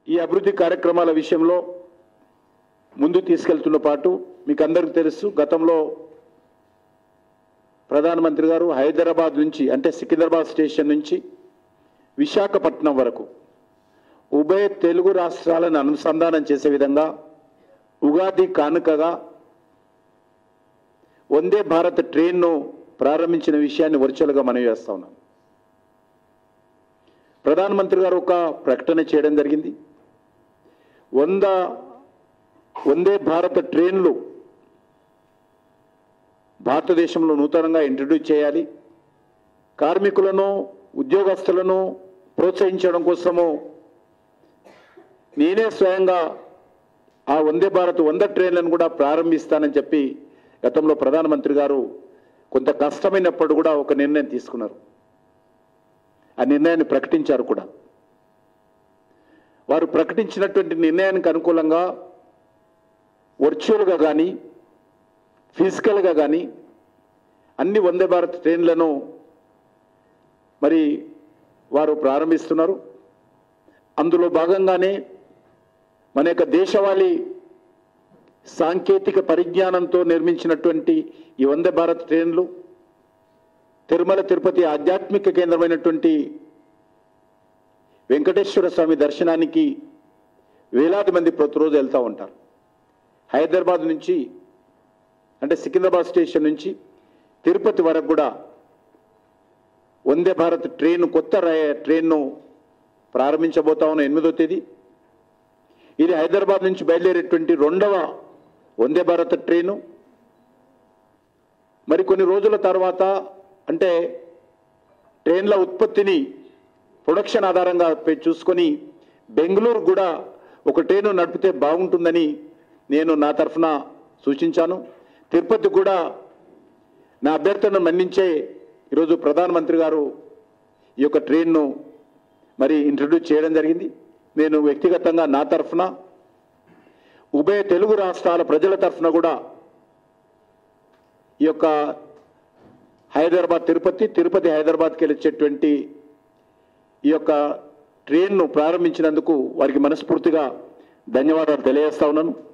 ఈ అభివృద్ధి కార్యక్రమాల విషయంలో ముందు తీసుకెళ్తున్న పాటు మీకు అందరికీ తెలుసు గతంలో ప్రధానమంత్రి గారు హైదరాబాద్ నుంచి అంటే సికింద్రాబాద్ స్టేషన్ నుంచి విశాఖపట్నం వరకు ఉభయ తెలుగు రాష్ట్రాలను అనుసంధానం చేసే విధంగా ఉగాది కానుకగా వందే భారత్ ట్రైన్ను ప్రారంభించిన విషయాన్ని వర్చువల్గా మనవి చేస్తా ఉన్నాం ప్రధానమంత్రి గారు ఒక ప్రకటన చేయడం జరిగింది వంద వందే భారత్ ట్రైన్లు భారతదేశంలో నూతనంగా ఇంట్రడ్యూస్ చేయాలి కార్మికులను ఉద్యోగస్తులను ప్రోత్సహించడం కోసము నేనే స్వయంగా ఆ వందే భారత్ వంద ట్రైన్లను కూడా ప్రారంభిస్తానని చెప్పి గతంలో ప్రధానమంత్రి గారు కొంత కష్టమైనప్పుడు కూడా ఒక నిర్ణయం తీసుకున్నారు ఆ నిర్ణయాన్ని ప్రకటించారు కూడా వారు ప్రకటించినటువంటి నిర్ణయానికి అనుకూలంగా వర్చువల్గా కానీ ఫిజికల్గా కానీ అన్ని వందే భారత్ ట్రైన్లను మరి వారు ప్రారంభిస్తున్నారు అందులో భాగంగానే మన యొక్క దేశవాళీ సాంకేతిక పరిజ్ఞానంతో నిర్మించినటువంటి ఈ వందే భారత్ ట్రైన్లు తిరుమల తిరుపతి ఆధ్యాత్మిక కేంద్రమైనటువంటి వెంకటేశ్వర స్వామి దర్శనానికి వేలాది మంది ప్రతిరోజు వెళ్తూ ఉంటారు హైదరాబాద్ నుంచి అంటే సికింద్రాబాద్ స్టేషన్ నుంచి తిరుపతి వరకు కూడా వందే భారత్ ట్రైన్ కొత్త ర- ట్రైన్ను ప్రారంభించబోతా ఉన్న ఎనిమిదో తేదీ ఇది హైదరాబాద్ నుంచి బయలుదేరేటువంటి రెండవ వందే భారత్ ట్రైను మరి కొన్ని రోజుల తర్వాత అంటే ట్రైన్ల ఉత్పత్తిని ప్రొడక్షన్ ఆధారంగా పె- చూసుకొని బెంగళూరు కూడా ఒక ట్రైను నడిపితే బాగుంటుందని నేను నా తరఫున సూచించాను తిరుపతి కూడా నా అభ్యర్థనను మన్నించే ఈరోజు ప్రధానమంత్రి గారు ఈ యొక్క ట్రైన్ను మరి ఇంట్రడ్యూస్ చేయడం జరిగింది నేను వ్యక్తిగతంగా నా తరఫున ఉభయ తెలుగు రాష్ట్రాల ప్రజల తరఫున కూడా ఈ యొక్క హైదరాబాద్ తిరుపతి తిరుపతి హైదరాబాద్కి వెళ్ళొచ్చేటువంటి ఈ యొక్క ట్రైన్ను ప్రారంభించినందుకు వారికి మనస్ఫూర్తిగా ధన్యవాదాలు తెలియజేస్తా ఉన్నాను